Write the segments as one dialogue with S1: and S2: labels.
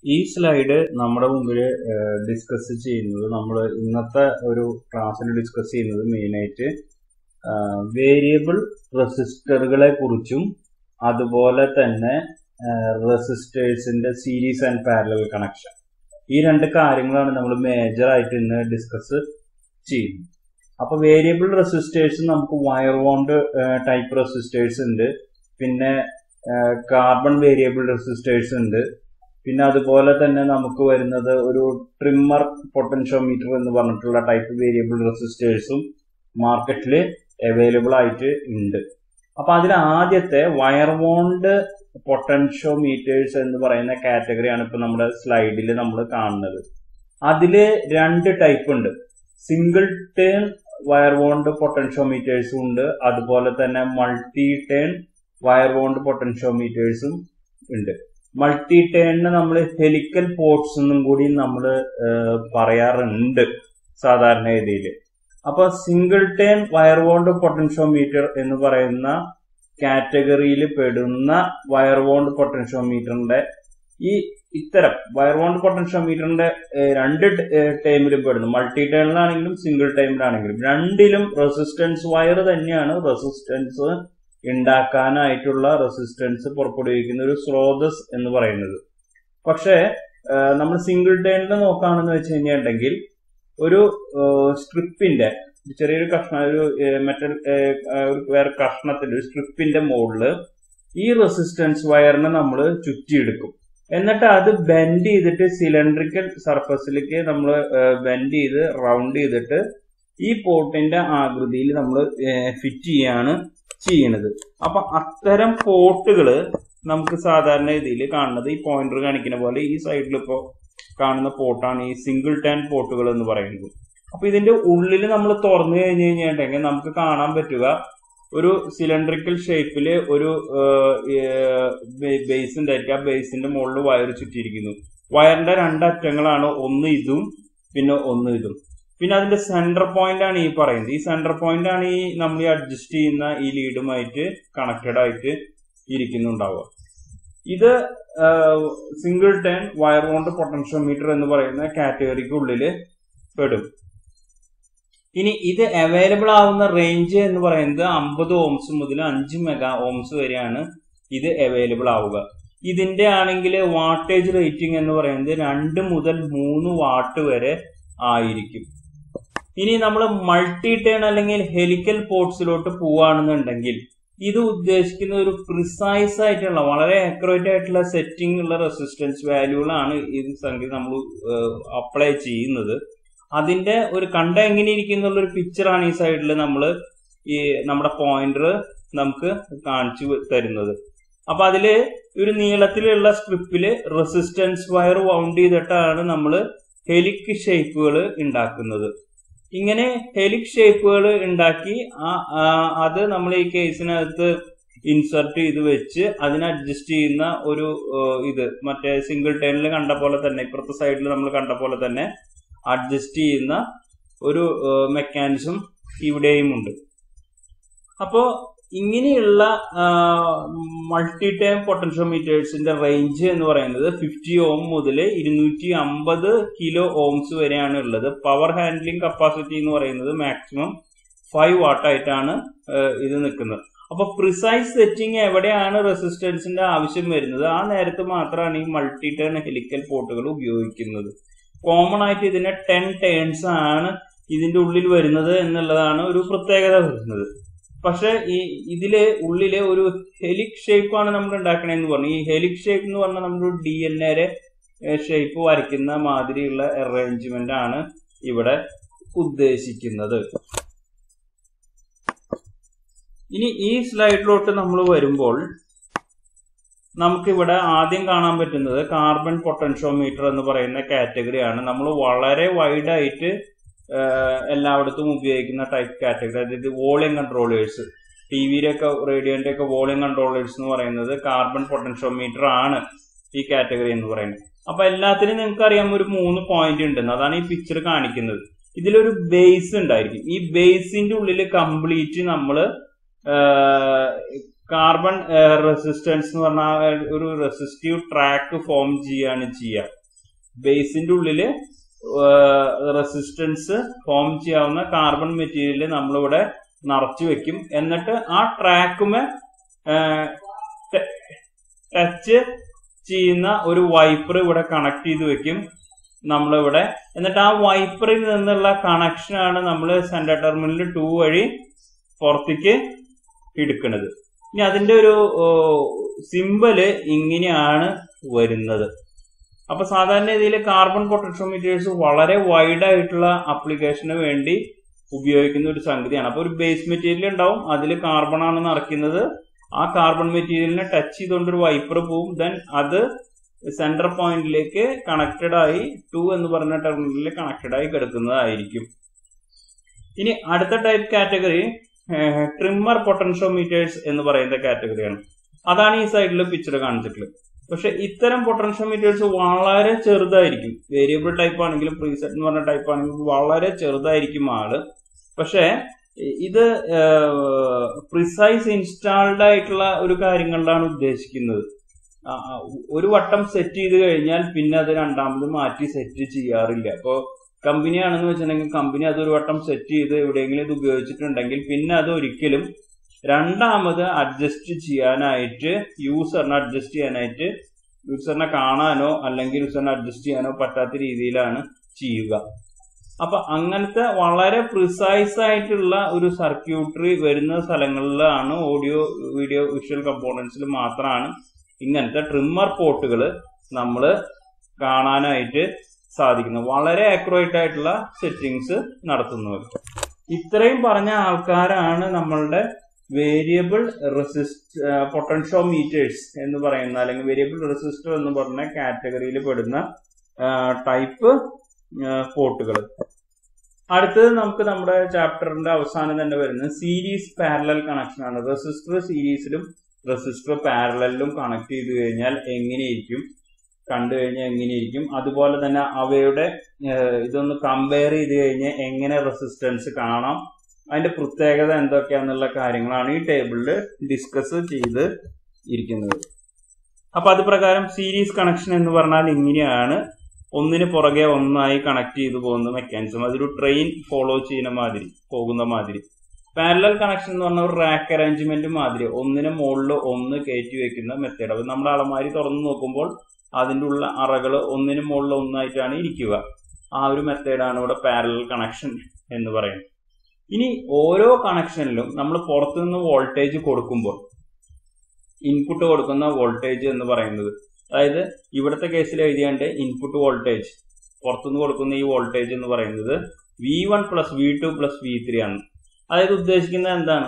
S1: ഈ സ്ലൈഡ് നമ്മുടെ മുമ്പിൽ ഡിസ്കസ് ചെയ്യുന്നത് നമ്മൾ ഇന്നത്തെ ഒരു ക്ലാസ്സിൽ ഡിസ്കസ് ചെയ്യുന്നത് മെയിനായിട്ട് വേരിയബിൾ റെസിസ്റ്ററുകളെ കുറിച്ചും അതുപോലെ തന്നെ റെസിസ്റ്റേഴ്സിന്റെ സീരീസ് ആൻഡ് പാരലൽ കണക്ഷൻ ഈ രണ്ട് കാര്യങ്ങളാണ് നമ്മൾ മേജർ ആയിട്ട് ഇന്ന് ഡിസ്കസ് ചെയ്യുന്നത് അപ്പൊ വേരിയബിൾ റെസിസ്റ്റേഴ്സ് നമുക്ക് വയർ വോണ്ട് ടൈപ്പ് റെസിസ്റ്റേഴ്സ് ഉണ്ട് പിന്നെ കാർബൺ വേരിയബിൾ റെസിസ്റ്റേഴ്സ് ഉണ്ട് പിന്നെ അതുപോലെ തന്നെ നമുക്ക് വരുന്നത് ഒരു ട്രിമ്മർ പൊട്ടൻഷ്യോമീറ്റർ എന്ന് പറഞ്ഞിട്ടുള്ള ടൈപ്പ് വേരിയബിൾ റെസിസ്റ്റേഴ്സും മാർക്കറ്റിൽ അവൈലബിൾ ആയിട്ട് ഉണ്ട് അപ്പൊ അതിൽ ആദ്യത്തെ വയർ വോണ്ട് പൊട്ടൻഷ്യോമീറ്റേഴ്സ് എന്ന് പറയുന്ന കാറ്റഗറിയാണ് ഇപ്പൊ നമ്മുടെ സ്ലൈഡിൽ നമ്മൾ കാണുന്നത് അതില് രണ്ട് ടൈപ്പ് ഉണ്ട് സിംഗിൾ ടേൺ വയർ വോണ്ട് പൊട്ടൻഷ്യോമീറ്റേഴ്സും ഉണ്ട് അതുപോലെ തന്നെ മൾട്ടി ടേൺ വയർ വോണ്ട് പൊട്ടൻഷ്യോമീറ്റേഴ്സും ഉണ്ട് മൾട്ടി ടേണിന് നമ്മൾ ഹെലിക്കൽ പോർട്സ് എന്നും കൂടി നമ്മൾ പറയാറുണ്ട് സാധാരണ രീതിയിൽ അപ്പൊ single turn wire wound potentiometer എന്ന് പറയുന്ന കാറ്റഗറിയിൽ പെടുന്ന വയർ വോണ്ട് പൊട്ടൻഷ്യോമീറ്ററിന്റെ ഈ ഇത്തരം വയർ വോണ്ട് പൊട്ടൻഷ്യോമീറ്ററിന്റെ രണ്ട് ടൈമിലും പെടുന്നു മൾട്ടി ടൈമിലാണെങ്കിലും സിംഗിൾ ടൈമിലാണെങ്കിലും രണ്ടിലും റെസിസ്റ്റൻസ് വയർ തന്നെയാണ് റെസിസ്റ്റൻസ് ഉണ്ടാക്കാനായിട്ടുള്ള റെസിസ്റ്റൻസ് പുറപ്പെടുവിക്കുന്ന ഒരു സ്രോതസ് എന്ന് പറയുന്നത് പക്ഷേ നമ്മൾ സിംഗിൾ ടൈമിൽ നോക്കുകയാണെന്ന് വെച്ച് കഴിഞ്ഞിട്ടുണ്ടെങ്കിൽ ഒരു സ്ട്രിപ്പിന്റെ ചെറിയൊരു കഷ്ണം ഒരു മെറ്റൽ വേറെ കഷ്ണത്തിന്റെ ഒരു സ്ട്രിപ്പിന്റെ മുകളിൽ ഈ റെസിസ്റ്റൻസ് വയറിനെ നമ്മൾ ചുറ്റിയെടുക്കും എന്നിട്ട് അത് ബെൻഡ് ചെയ്തിട്ട് സിലിണ്ടറിക്കൽ സർഫസിലേക്ക് നമ്മൾ ബെൻഡ് ചെയ്ത് റൗണ്ട് ചെയ്തിട്ട് ഈ പോർട്ടിന്റെ ആകൃതിയിൽ നമ്മൾ ഫിറ്റ് ചെയ്യാണ് ചെയ്യണത് അപ്പൊ അത്തരം പോർട്ടുകള് നമുക്ക് സാധാരണ രീതിയിൽ കാണുന്നത് ഈ പോയിന്റർ കാണിക്കുന്ന പോലെ ഈ സൈഡിൽ ഇപ്പോൾ കാണുന്ന പോർട്ടാണ് ഈ സിംഗിൾ ടാൻ പോർട്ടുകൾ എന്ന് പറയുന്നത് അപ്പൊ ഇതിന്റെ ഉള്ളിൽ നമ്മൾ തുറന്നു കഴിഞ്ഞു കഴിഞ്ഞിട്ടുണ്ടെങ്കിൽ നമുക്ക് കാണാൻ പറ്റുക ഒരു സിലിണ്ടറിക്കൽ ഷേപ്പിൽ ഒരു ബേസ് ഉണ്ടായിരിക്കും ആ ബേസിന്റെ മുകളിൽ വയർ ചുറ്റിയിരിക്കുന്നു വയറിന്റെ രണ്ടറ്റങ്ങളാണ് ഒന്ന് ഇതും പിന്നെ ഒന്ന് ഇതും പിന്നെ അതിന്റെ സെന്റർ പോയിന്റ് ആണ് ഈ പറയുന്നത് ഈ സെന്റർ പോയിന്റ് ആണ് ഈ നമ്മൾ ഈ അഡ്ജസ്റ്റ് ചെയ്യുന്ന ഈ ലീഡുമായിട്ട് കണക്റ്റഡ് ആയിട്ട് ഇരിക്കുന്നുണ്ടാവുക ഇത് single turn wire wound potentiometer എന്ന് പറയുന്ന കാറ്റഗറിക്ക് ഉള്ളിൽ പെടും ഇനി ഇത് അവൈലബിൾ ആവുന്ന റേഞ്ച് എന്ന് പറയുന്നത് അമ്പത് ഓംസ് മുതൽ അഞ്ച് മെഗാ ഓംസ് വരെയാണ് ഇത് അവൈലബിൾ ആവുക ഇതിന്റെ ആണെങ്കിൽ വാട്ടേജ് റേറ്റിംഗ് എന്ന് പറയുന്നത് രണ്ട് മുതൽ മൂന്ന് വാട്ട് വരെ ആയിരിക്കും ഇനി നമ്മൾ മൾട്ടി ടേൺ അല്ലെങ്കിൽ ഹെലിക്കൽ പോർട്സിലോട്ട് പോവുകയാണെന്നുണ്ടെങ്കിൽ ഇത് ഉദ്ദേശിക്കുന്ന ഒരു പ്രിസൈസ് ആയിട്ടുള്ള വളരെ അക്യുറേറ്റ് ആയിട്ടുള്ള സെറ്റിംഗ് ഉള്ള റെസിസ്റ്റൻസ് വാല്യൂകളാണ് ഇത് സംഗതി നമ്മൾ അപ്ലൈ ചെയ്യുന്നത് അതിന്റെ ഒരു കണ്ട എങ്ങനെ ഇരിക്കുന്നുള്ള ഒരു പിക്ചറാണ് ഈ സൈഡിൽ നമ്മൾ ഈ നമ്മുടെ പോയിന്റർ നമുക്ക് കാണിച്ചു തരുന്നത് അപ്പൊ അതില് ഒരു നീളത്തിലുള്ള സ്ട്രിപ്പില് റെസിസ്റ്റൻസ് വയർ വൗണ്ട് ചെയ്തിട്ടാണ് നമ്മൾ ഹെലിക് ഷേപ്പുകൾ ഉണ്ടാക്കുന്നത് ഇങ്ങനെ ഹെലിക് ഷേപ്പുകൾ ഉണ്ടാക്കി അത് നമ്മൾ ഈ കേസിനകത്ത് ഇൻസർട്ട് ചെയ്ത് വെച്ച് അതിനെ അഡ്ജസ്റ്റ് ചെയ്യുന്ന ഒരു ഇത് മറ്റേ സിംഗിൾ ടൈനിൽ കണ്ട പോലെ തന്നെ ഇപ്പുറത്തെ സൈഡിൽ നമ്മൾ കണ്ട പോലെ തന്നെ അഡ്ജസ്റ്റ് ചെയ്യുന്ന ഒരു മെക്കാനിസം ഇവിടെയും ഉണ്ട് അപ്പോൾ ഇങ്ങനെയുള്ള മൾട്ടി ടൈം പൊട്ടൻഷ്യോമീറ്റേഴ്സിന്റെ റേഞ്ച് എന്ന് പറയുന്നത് ഫിഫ്റ്റി ഓം മുതൽ ഇരുന്നൂറ്റി അമ്പത് കിലോ ഓംസ് വരെയാണ് ഉള്ളത് പവർ ഹാൻഡ്ലിംഗ് കപ്പാസിറ്റി എന്ന് പറയുന്നത് മാക്സിമം ഫൈവ് വാട്ട് ആയിട്ടാണ് ഇത് നിൽക്കുന്നത് അപ്പൊ പ്രിസൈസ് സെറ്റിംഗ് എവിടെയാണ് റെസിസ്റ്റൻസിന്റെ ആവശ്യം വരുന്നത് ആ നേരത്ത് മാത്രമാണ് ഈ മൾട്ടി ടേൺ ഹെലിക്കൽ പോർട്ടുകൾ ഉപയോഗിക്കുന്നത് കോമൺ ആയിട്ട് ഇതിന് ടെൻ ടേൺസ് ആണ് ഇതിന്റെ ഉള്ളിൽ വരുന്നത് എന്നുള്ളതാണ് ഒരു പ്രത്യേകത വരുന്നത് പക്ഷെ ഈ ഇതിലെ ഉള്ളിലെ ഒരു ഹെലിക് ഷേപ്പ് ആണ് നമ്മൾ ഉണ്ടാക്കണേന്ന് പറഞ്ഞു ഈ ഹെലിക് ഷേപ്പ് എന്ന് പറഞ്ഞാൽ നമ്മൾ ഡി എൻ എയുടെ ഷേപ്പ് വരയ്ക്കുന്ന മാതിരിയുള്ള അറേഞ്ച്മെന്റ് ആണ് ഇവിടെ ഉദ്ദേശിക്കുന്നത് ഇനി ഈ സ്ലൈഡിലോട്ട് നമ്മൾ വരുമ്പോൾ നമുക്കിവിടെ ആദ്യം കാണാൻ പറ്റുന്നത് കാർബൺ പൊട്ടൻഷ്യോമീറ്റർ എന്ന് പറയുന്ന കാറ്റഗറിയാണ് നമ്മൾ വളരെ വൈഡായിട്ട് എല്ലായിടത്തും ഉപയോഗിക്കുന്ന ടൈപ്പ് കാറ്റഗറി അതായത് വോളിയം കൺട്രോളേഴ്സ് ടി വിയിലൊക്കെ റേഡിയോന്റെ ഒക്കെ വോളിയം കൺട്രോളേഴ്സ് എന്ന് പറയുന്നത് കാർബൺ പൊട്ടൻഷ്യോമീറ്റർ ആണ് ഈ കാറ്റഗറി എന്ന് പറയുന്നത് അപ്പൊ എല്ലാത്തിനും നിങ്ങൾക്ക് അറിയാം ഒരു മൂന്ന് പോയിന്റ് ഉണ്ടെന്ന് അതാണ് ഈ പിക്ചർ കാണിക്കുന്നത് ഇതിലൊരു ബേസ് ഉണ്ടായിരിക്കും ഈ ബേസിന്റെ ഉള്ളിൽ കംപ്ലീറ്റ് നമ്മൾ കാർബൺ റെസിസ്റ്റൻസ് എന്ന് പറഞ്ഞാൽ ഒരു റെസിസ്റ്റീവ് ട്രാക്ക് ഫോം ചെയ്യാണ് ചെയ്യുക ബേസിന്റെ ഉള്ളില് റെസിസ്റ്റൻസ് ഫോം ചെയ്യാവുന്ന കാർബൺ മെറ്റീരിയൽ നമ്മളിവിടെ നിറച്ചു വെക്കും എന്നിട്ട് ആ ട്രാക്കുമേ ടച്ച് ചെയ്യുന്ന ഒരു വൈപ്പർ ഇവിടെ കണക്ട് ചെയ്ത് വെക്കും നമ്മളിവിടെ എന്നിട്ട് ആ വൈപ്പറിൽ നിന്നുള്ള കണക്ഷനാണ് നമ്മൾ സെന്റർ ടെർമിനൽ ടു വഴി പുറത്തേക്ക് എടുക്കുന്നത് ഇനി അതിന്റെ ഒരു സിമ്പല് ഇങ്ങനെയാണ് വരുന്നത് അപ്പൊ സാധാരണ രീതിയിൽ കാർബൺ പൊട്ടൻഷ്യോമീറ്റേഴ്സ് വളരെ വൈഡ് ആയിട്ടുള്ള അപ്ലിക്കേഷന് വേണ്ടി ഉപയോഗിക്കുന്ന ഒരു സംഗതിയാണ് അപ്പൊ ഒരു ബേസ് മെറ്റീരിയൽ ഉണ്ടാവും അതിൽ കാർബൺ ആണ് നിറയ്ക്കുന്നത് ആ കാർബൺ മെറ്റീരിയലിനെ ടച്ച് ചെയ്തുകൊണ്ട് ഒരു വൈപ്പർ പോവും ദെൻ അത് സെന്റർ പോയിന്റിലേക്ക് കണക്റ്റഡ് ആയി ടു എന്ന് പറഞ്ഞ ടെർമിനലിൽ കണക്റ്റഡ് ആയി കിടക്കുന്നതായിരിക്കും ഇനി അടുത്ത ടൈപ്പ് കാറ്റഗറി ട്രിമ്മർ പൊട്ടൻഷ്യോമീറ്റേഴ്സ് എന്ന് പറയുന്ന കാറ്റഗറിയാണ് അതാണ് ഈ സൈഡിൽ പിക്ചർ കാണിച്ചിട്ടുള്ളത് പക്ഷെ ഇത്തരം പൊട്ടൻഷ്യോമീറ്റേഴ്സ് വളരെ ചെറുതായിരിക്കും വേരിയബിൾ ടൈപ്പ് ആണെങ്കിലും പ്രീസെറ്റ് എന്ന് പറഞ്ഞ ടൈപ്പ് ആണെങ്കിലും വളരെ ചെറുതായിരിക്കും ആള് പക്ഷെ ഇത് പ്രിസൈസ് ഇൻസ്റ്റാൾഡ് ആയിട്ടുള്ള ഒരു കാര്യങ്ങളിലാണ് ഉദ്ദേശിക്കുന്നത് ഒരു വട്ടം സെറ്റ് ചെയ്ത് കഴിഞ്ഞാൽ പിന്നെ അത് രണ്ടാമത് മാറ്റി സെറ്റ് ചെയ്യാറില്ല അപ്പോൾ കമ്പനി ആണെന്ന് വെച്ചിട്ടുണ്ടെങ്കിൽ കമ്പനി അത് ഒരു വട്ടം സെറ്റ് ചെയ്ത് എവിടെയെങ്കിലും ഇത് ഉപയോഗിച്ചിട്ടുണ്ടെങ്കിൽ പിന്നെ അത് ഒരിക്കലും രണ്ടാമത് അഡ്ജസ്റ്റ് ചെയ്യാനായിട്ട് യൂസറിനെ അഡ്ജസ്റ്റ് ചെയ്യാനായിട്ട് യൂസറിനെ കാണാനോ അല്ലെങ്കിൽ യൂസറിനെ അഡ്ജസ്റ്റ് ചെയ്യാനോ പറ്റാത്ത രീതിയിലാണ് ചെയ്യുക അപ്പൊ അങ്ങനത്തെ വളരെ പ്രിസൈസ് ആയിട്ടുള്ള ഒരു സർക്യൂട്ടറി വരുന്ന സ്ഥലങ്ങളിലാണ് ഓഡിയോ വീഡിയോ വിഷ്വൽ കമ്പോണൻസിൽ മാത്രമാണ് ഇങ്ങനത്തെ ട്രിമ്മർ പോർട്ടുകൾ നമ്മൾ കാണാനായിട്ട് സാധിക്കുന്നത് വളരെ ആക്യുറേറ്റ് ആയിട്ടുള്ള സെറ്റിങ്സ് നടത്തുന്നവർ ഇത്രയും പറഞ്ഞ ആൾക്കാരാണ് നമ്മളുടെ വേരിയബിൾ റെസിസ്റ്റ് പൊട്ടൻഷ്യോമീറ്റേഴ്സ് എന്ന് പറയുന്ന അല്ലെങ്കിൽ വേരിയബിൾ റെസിസ്റ്റർ എന്ന് പറഞ്ഞ കാറ്റഗറിയിൽ പെടുന്ന ടൈപ്പ് പോർട്ടുകൾ അടുത്തത് നമുക്ക് നമ്മുടെ ചാപ്റ്ററിന്റെ അവസാനം തന്നെ വരുന്നത് സീരീസ് പാരലൽ കണക്ഷൻ ആണ് റെസിസ്റ്റർ സീരീസിലും റെസിസ്റ്റർ പാരലലിലും കണക്ട് ചെയ്ത് കഴിഞ്ഞാൽ എങ്ങനെയിരിക്കും കണ്ടു കഴിഞ്ഞാൽ എങ്ങനെയിരിക്കും അതുപോലെ തന്നെ അവയുടെ ഇതൊന്ന് കമ്പയർ ചെയ്ത് കഴിഞ്ഞാൽ എങ്ങനെ റെസിസ്റ്റൻസ് കാണാം അതിന്റെ പ്രത്യേകത എന്തൊക്കെയാന്നുള്ള കാര്യങ്ങളാണ് ഈ ടേബിളിൽ ഡിസ്കസ് ചെയ്ത് ഇരിക്കുന്നത് അപ്പൊ അത് പ്രകാരം സീരീസ് കണക്ഷൻ എന്ന് പറഞ്ഞാൽ ഇങ്ങനെയാണ് ഒന്നിന് പുറകെ ഒന്നായി കണക്ട് ചെയ്തു പോകുന്ന മെക്കാനിസം അതൊരു ട്രെയിൻ ഫോളോ ചെയ്യുന്ന മാതിരി പോകുന്ന മാതിരി പാരലൽ കണക്ഷൻ എന്ന് പറഞ്ഞ ഒരു റാക്ക് അറേഞ്ച്മെന്റ് മാതിരി ഒന്നിന് മുകളിൽ ഒന്ന് കയറ്റി വെക്കുന്ന മെത്തേഡ് അപ്പൊ നമ്മുടെ അളമാരി തുറന്നു നോക്കുമ്പോൾ അതിൻ്റെ ഉള്ള അറകൾ ഒന്നിന് മുകളിൽ ഒന്നായിട്ടാണ് ഇരിക്കുക ആ ഒരു മെത്തേഡാണ് ഇവിടെ പാരലൽ കണക്ഷൻ എന്ന് പറയുന്നത് ഇനി ഓരോ കണക്ഷനിലും നമ്മൾ പുറത്തുനിന്ന് വോൾട്ടേജ് കൊടുക്കുമ്പോൾ ഇൻപുട്ട് കൊടുക്കുന്ന വോൾട്ടേജ് എന്ന് പറയുന്നത് അതായത് ഇവിടുത്തെ കേസിൽ എഴുതിയാണ്ട് ഇൻപുട്ട് വോൾട്ടേജ് പുറത്തുനിന്ന് കൊടുക്കുന്ന ഈ വോൾട്ടേജ് എന്ന് പറയുന്നത് V one plus V two plus V three ആണ് അതായത് ഉദ്ദേശിക്കുന്നത് എന്താണ്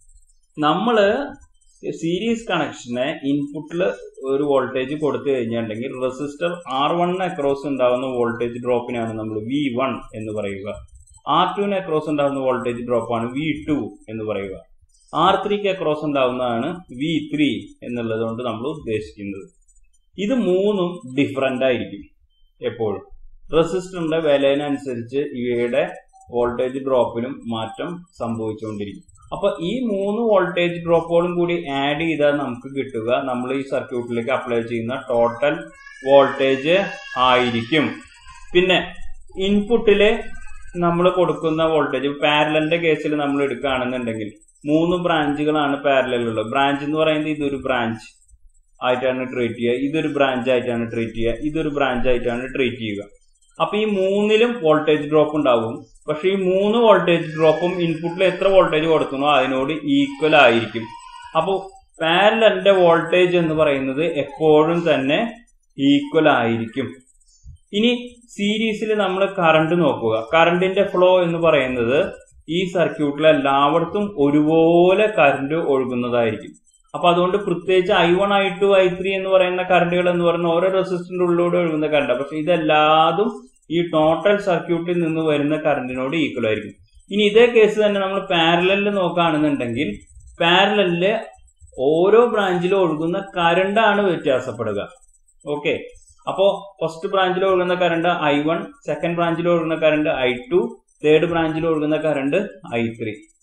S1: നമ്മള് സീരീസ് കണക്ഷന് ഇൻപുട്ടിൽ ഒരു വോൾട്ടേജ് കൊടുത്തു കഴിഞ്ഞിട്ടുണ്ടെങ്കിൽ റെസിസ്റ്റർ ആർ വണ്ണിന് അക്രോസ് ഉണ്ടാകുന്ന വോൾട്ടേജ് ഡ്രോപ്പിനാണ് നമ്മൾ വി വൺ എന്ന് പറയുക ആർ ടുവിന് അക്രോസ് ഉണ്ടാകുന്ന വോൾട്ടേജ് ഡ്രോപ്പാണ് വി ടു എന്ന് പറയുക ആർ ത്രീക്ക് അക്രോസ് ഉണ്ടാകുന്നതാണ് വി ത്രീ എന്നുള്ളത് കൊണ്ട് നമ്മൾ ഉദ്ദേശിക്കുന്നത് ഇത് മൂന്നും ഡിഫറൻ്റ് ആയിരിക്കും എപ്പോഴും റെസിസ്റ്ററിന്റെ വിലയിനനുസരിച്ച് ഇവയുടെ വോൾട്ടേജ് ഡ്രോപ്പിലും മാറ്റം സംഭവിച്ചുകൊണ്ടിരിക്കും അപ്പൊ ഈ മൂന്ന് വോൾട്ടേജ് ഡ്രോപ്പുകളും കൂടി ആഡ് ചെയ്താൽ നമുക്ക് കിട്ടുക നമ്മൾ ഈ സർക്യൂട്ടിലേക്ക് അപ്ലൈ ചെയ്യുന്ന ടോട്ടൽ വോൾട്ടേജ് ആയിരിക്കും പിന്നെ ഇൻപുട്ടിലെ നമ്മൾ കൊടുക്കുന്ന വോൾട്ടേജ് പാരലലിന്റെ കേസിൽ നമ്മൾ എടുക്കുകയാണെന്നുണ്ടെങ്കിൽ മൂന്ന് ബ്രാഞ്ചുകളാണ് പാരലുള്ളത് ബ്രാഞ്ച് എന്ന് പറയുന്നത് ഇതൊരു ബ്രാഞ്ച് ആയിട്ടാണ് ട്രീറ്റ് ചെയ്യുക ഇതൊരു ബ്രാഞ്ച് ആയിട്ടാണ് ട്രീറ്റ് ചെയ്യുക ഇതൊരു ബ്രാഞ്ച് ആയിട്ടാണ് ട്രീറ്റ് ചെയ്യുക അപ്പൊ ഈ മൂന്നിലും വോൾട്ടേജ് ഡ്രോപ്പ് ഉണ്ടാവും പക്ഷെ ഈ മൂന്ന് വോൾട്ടേജ് ഡ്രോപ്പും ഇൻപുട്ടിൽ എത്ര വോൾട്ടേജ് കൊടുക്കുന്നോ അതിനോട് ഈക്വൽ ആയിരിക്കും അപ്പോൾ പാരലലിന്റെ വോൾട്ടേജ് എന്ന് പറയുന്നത് എപ്പോഴും തന്നെ ഈക്വൽ ആയിരിക്കും ഇനി സീരീസിൽ നമ്മൾ കറണ്ട് നോക്കുക കറണ്ടിന്റെ ഫ്ലോ എന്ന് പറയുന്നത് ഈ സർക്യൂട്ടിൽ എല്ലായിടത്തും ഒരുപോലെ കറണ്ട് ഒഴുകുന്നതായിരിക്കും അപ്പൊ അതുകൊണ്ട് പ്രത്യേകിച്ച് I one I two I three എന്ന് പറയുന്ന കറണ്ടുകൾ എന്ന് പറയുന്ന ഓരോ റെസിസ്റ്ററിന്റെ ഉള്ളിലൂടെ ഒഴുകുന്ന കറണ്ട് പക്ഷെ ഇതെല്ലാതും ഈ ടോട്ടൽ സർക്യൂട്ടിൽ നിന്ന് വരുന്ന കറണ്ടിനോട് ഈക്വൽ ആയിരിക്കും ഇനി ഇതേ കേസ് തന്നെ നമ്മൾ പാരലലിൽ നോക്കുകയാണെന്നുണ്ടെങ്കിൽ പാരലലില് ഓരോ ബ്രാഞ്ചിലും ഒഴുകുന്ന കറണ്ടാണ് വ്യത്യാസപ്പെടുക ഓക്കെ അപ്പോ ഫസ്റ്റ് ബ്രാഞ്ചിൽ ഒഴുകുന്ന കറണ്ട് ഐ വൺ സെക്കൻഡ് ബ്രാഞ്ചിൽ ഒഴുകുന്ന കറണ്ട് ഐ ടു തേർഡ് ബ്രാഞ്ചിൽ ഒഴുകുന്ന കറണ്ട് ഐ ത്രീ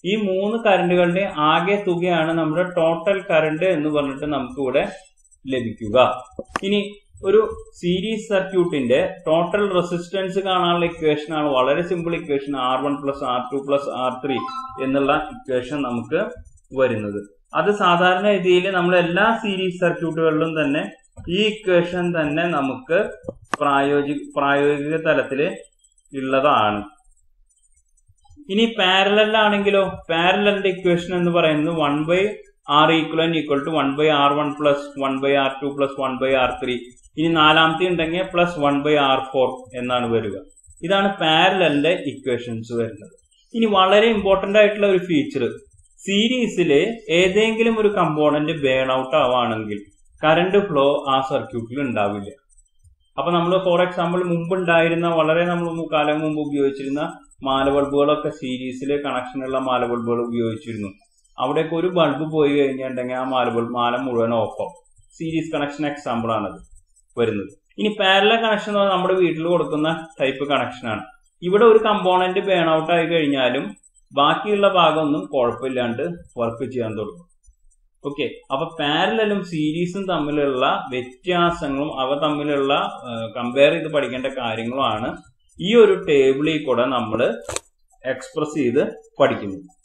S1: ഈ മൂന്ന് കറണ്ടുകളുടെ ആകെ തുകയാണ് നമ്മുടെ ടോട്ടൽ കറണ്ട് എന്ന് പറഞ്ഞിട്ട് നമുക്ക് ഇവിടെ ലഭിക്കുക ഇനി ഒരു സീരീസ് സർക്യൂട്ടിന്റെ ടോട്ടൽ റെസിസ്റ്റൻസ് കാണാനുള്ള ഇക്വേഷൻ ആണ് വളരെ simple equation R one plus R two plus R three എന്നുള്ള ഇക്വേഷൻ നമുക്ക് വരുന്നത് അത് സാധാരണ രീതിയിൽ നമ്മൾ എല്ലാ സീരീസ് സർക്യൂട്ടുകളിലും തന്നെ ഈ ഇക്വേഷൻ തന്നെ നമുക്ക് പ്രായോഗിക പ്രായോഗിക തലത്തിൽ ഉള്ളതാണ് ഇനി പാരലൽ ആണെങ്കിലോ പാരലലിന്റെ ഇക്വേഷൻ എന്ന് പറയുന്നത് one by R equivalent equal to one by R one plus one by R two plus one by R three ഇനി നാലാമത്തെ ഉണ്ടെങ്കിൽ plus one by R four എന്നാണ് വരിക ഇതാണ് പാരലലിന്റെ ഇക്വേഷൻസ് വരുന്നത് ഇനി വളരെ ഇമ്പോർട്ടന്റ് ആയിട്ടുള്ള ഒരു ഫീച്ചർ സീരീസിലെ ഏതെങ്കിലും ഒരു കമ്പോണന്റ് ബേൺ ഔട്ട് ആവുകയാണെങ്കിൽ കറണ്ട് ഫ്ലോ ആ സർക്യൂട്ടിൽ ഉണ്ടാവില്ല അപ്പൊ നമ്മൾ ഫോർ എക്സാമ്പിൾ മുമ്പ് ഉണ്ടായിരുന്ന വളരെ നമ്മൾ കാലം മുമ്പ് ഉപയോഗിച്ചിരുന്ന മാല ബൾബുകളൊക്കെ സീരീസിൽ കണക്ഷനുള്ള മാല ബൾബുകൾ ഉപയോഗിച്ചിരുന്നു അവിടെയൊക്കെ ഒരു ബൾബ് പോയി കഴിഞ്ഞിട്ടുണ്ടെങ്കിൽ ആ മാല ബൾബ് മാല മുഴുവൻ ഓഫാവും സീരീസ് കണക്ഷൻ എക്സാമ്പിൾ ആണത് വരുന്നത് ഇനി പാരല കണക്ഷൻ എന്ന് പറഞ്ഞാൽ നമ്മുടെ വീട്ടിൽ കൊടുക്കുന്ന ടൈപ്പ് കണക്ഷനാണ് ഇവിടെ ഒരു കമ്പോണന്റ് ബേൺ ഔട്ട് ആയി കഴിഞ്ഞാലും ബാക്കിയുള്ള ഭാഗമൊന്നും കുഴപ്പമില്ലാണ്ട് വർക്ക് ചെയ്യാൻ തുടങ്ങും ഓക്കെ അപ്പൊ പാരലും സീരീസും തമ്മിലുള്ള വ്യത്യാസങ്ങളും അവ തമ്മിലുള്ള കമ്പയർ ചെയ്ത് പഠിക്കേണ്ട കാര്യങ്ങളുമാണ് ഈ ഒരു ടേബിളിൽ കൂടെ നമ്മൾ എക്സ്പ്രസ് ചെയ്ത് പഠിക്കുന്നത്